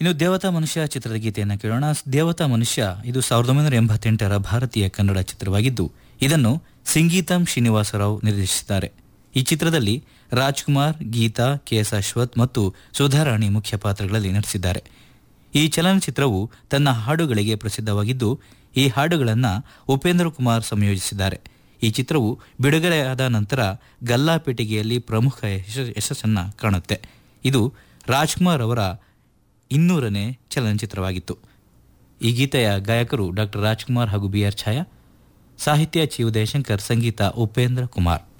ಇನ್ನು ದೇವತಾ ಮನುಷ್ಯ ಚಿತ್ರದ ಗೀತೆಯನ್ನು ಕೇಳೋಣ ದೇವತಾ ಮನುಷ್ಯ ಇದು ಸಾವಿರದ ಒಂಬೈನೂರ ಎಂಬತ್ತೆಂಟರ ಭಾರತೀಯ ಕನ್ನಡ ಚಿತ್ರವಾಗಿದ್ದು ಇದನ್ನು ಸಂಗೀತಂ ಶ್ರೀನಿವಾಸರಾವ್ ನಿರ್ದೇಶಿಸಿದ್ದಾರೆ ಈ ಚಿತ್ರದಲ್ಲಿ ರಾಜ್ಕುಮಾರ್ ಗೀತಾ ಕೆ ಎಸ್ ಅಶ್ವಥ್ ಮತ್ತು ಸುಧಾರಾಣಿ ಮುಖ್ಯ ಪಾತ್ರಗಳಲ್ಲಿ ನಟಿಸಿದ್ದಾರೆ ಈ ಚಲನಚಿತ್ರವು ತನ್ನ ಹಾಡುಗಳಿಗೆ ಪ್ರಸಿದ್ಧವಾಗಿದ್ದು ಈ ಹಾಡುಗಳನ್ನು ಉಪೇಂದ್ರ ಕುಮಾರ್ ಸಂಯೋಜಿಸಿದ್ದಾರೆ ಈ ಚಿತ್ರವು ಬಿಡುಗಡೆಯಾದ ನಂತರ ಗಲ್ಲಾಪೇಟಿಗೆಯಲ್ಲಿ ಪ್ರಮುಖ ಯಶ ಯಶಸ್ಸನ್ನು ಕಾಣುತ್ತೆ ಇದು ರಾಜ್ಕುಮಾರ್ ಅವರ ಇನ್ನೂರನೇ ಚಲನಚಿತ್ರವಾಗಿತ್ತು ಈ ಗೀತೆಯ ಗಾಯಕರು ಡಾಕ್ಟರ್ ರಾಜ್ಕುಮಾರ್ ಹಾಗೂ ಬಿ ಆರ್ ಛಾಯಾ ಸಾಹಿತ್ಯ ಚಿ ಉದಯಶಂಕರ್ ಸಂಗೀತ ಉಪೇಂದ್ರ ಕುಮಾರ್